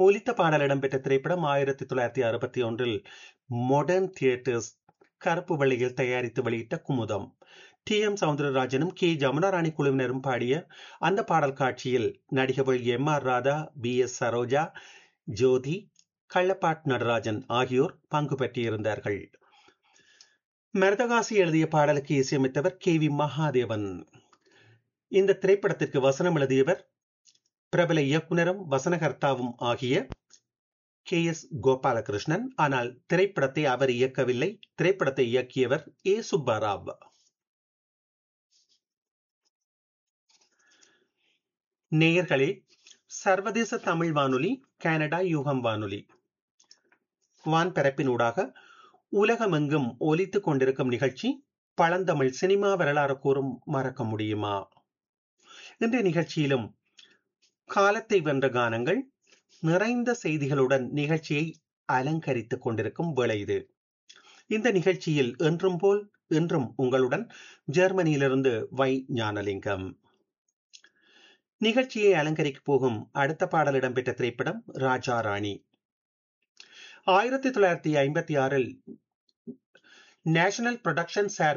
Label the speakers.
Speaker 1: ஒலித்த பாடல் இடம்பெற்ற திரைப்படம் ஆயிரத்தி தொள்ளாயிரத்தி அறுபத்தி ஒன்றில் மாடர்ன் தியேட்டர்ஸ் கருப்பு வெள்ளையில் தயாரித்து வெளியிட்ட குமுதம் டி எம் சவுந்தரராஜனும் கே ஜமுனாராணி குழுவினரும் பாடிய அந்த பாடல் காட்சியில் நடிகர்கள் M R Radha P S Saroja Jyothi Kallapart Natarajan ஆகியோர் பங்கு பெற்றிருந்தார்கள் மரதகாசி எழுதிய பாடலுக்கு இசையமைத்தவர் கே வி மகாதேவன் இந்த திரைப்படத்திற்கு வசனம் எழுதியவர் பிரபல இயக்குனரும் வசனகர்த்தாவும் ஆகிய கே எஸ் கோபாலகிருஷ்ணன் ஆனால் திரைப்படத்தை அவர் இயக்கவில்லை திரைப்படத்தை இயக்கியவர் ஏ சுப்பாராவ் நேயர்களே சர்வதேச தமிழ் வானொலி கனடா யூகம் வானொலி வான்பரப்பினூடாக உலகமெங்கும் ஒலித்துக் கொண்டிருக்கும் நிகழ்ச்சி பழந்தமிழ் சினிமா வரலாறு கூறும் மறக்க முடியுமா இன்றைய நிகழ்ச்சியிலும் காலத்தை வென்ற கானங்கள் நிறைந்த செய்திகளுடன் நிகழ்ச்சியை அலங்கரித்துக் கொண்டிருக்கும் வேளை இது இந்த நிகழ்ச்சியில் என்றும் போல் இன்றும் உங்களுடன் ஜெர்மனியிலிருந்து வை ஞானலிங்கம் நிகழ்ச்சியை அலங்கரிக்க போகும் அடுத்த பாடல் இடம்பெற்ற திரைப்படம் ராஜா ராணி ஆயிரத்தி தொள்ளாயிரத்தி ஐம்பத்தி ஆறில் நேஷனல் புரொடக்ஷன்